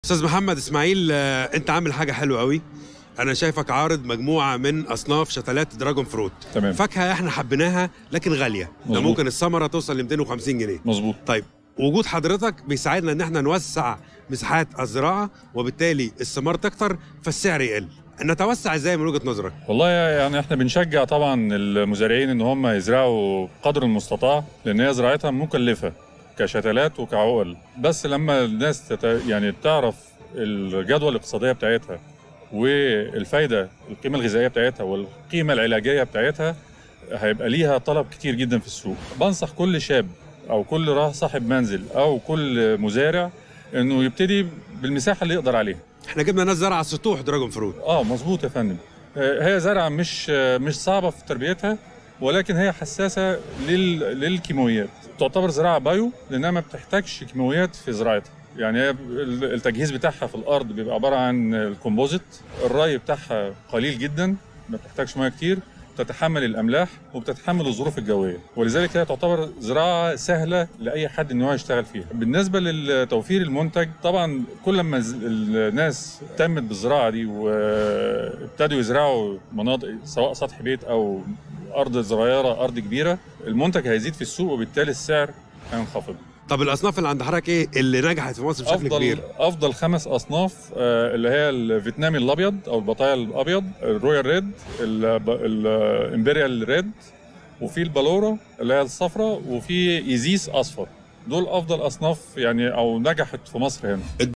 استاذ محمد اسماعيل آه، انت عامل حاجه حلوه قوي انا شايفك عارض مجموعه من اصناف شتلات دراجون فروت تمام فاكهه احنا حبيناها لكن غاليه ده مظبوط. ممكن الثمره توصل ل 250 جنيه مظبوط طيب وجود حضرتك بيساعدنا ان احنا نوسع مساحات الزراعه وبالتالي الثمار تكتر فالسعر يقل نتوسع ازاي من وجهه نظرك والله يعني احنا بنشجع طبعا المزارعين ان هم يزرعوا قدر المستطاع لان هي زراعتها مكلفه كشتلات وكعقل بس لما الناس تت... يعني بتعرف الجدوى الاقتصاديه بتاعتها والفايده القيمه الغذائيه بتاعتها والقيمه العلاجيه بتاعتها هيبقى ليها طلب كتير جدا في السوق بنصح كل شاب او كل را- صاحب منزل او كل مزارع انه يبتدي بالمساحه اللي يقدر عليها احنا جبنا ناس زرع سطوح دراجون فروت اه مظبوط يا فندم آه، هي زرعه مش آه، مش صعبه في تربيتها ولكن هي حساسه لل... للكيماويات تعتبر زراعه بايو لانها ما بتحتاجش كيماويات في زراعتها يعني هي ال- التجهيز بتاعها في الارض بيبقى عباره عن الكومبوزيت الري بتاعها قليل جدا ما بتحتاجش ميه كتير بتتحمل الاملاح وبتتحمل الظروف الجويه ولذلك هي تعتبر زراعه سهله لاي حد ان هو يشتغل فيها بالنسبه لتوفير المنتج طبعا كل ما الز- الناس اهتمت بالزراعه دي وابتدوا يزرعوا مناطق سواء سطح بيت او ارض صغيره ارض كبيره المنتج هيزيد في السوق وبالتالي السعر هينخفض طب الاصناف اللي عند حضرتك ايه اللي نجحت في مصر بشكل افضل كبير افضل خمس اصناف آه، اللي هي الفيتنامي الابيض او البطايا الابيض الرويال ريد الامبريال ريد وفي البالورا اللي هي الصفراء وفي ايزيس اصفر دول افضل اصناف يعني او نجحت في مصر هنا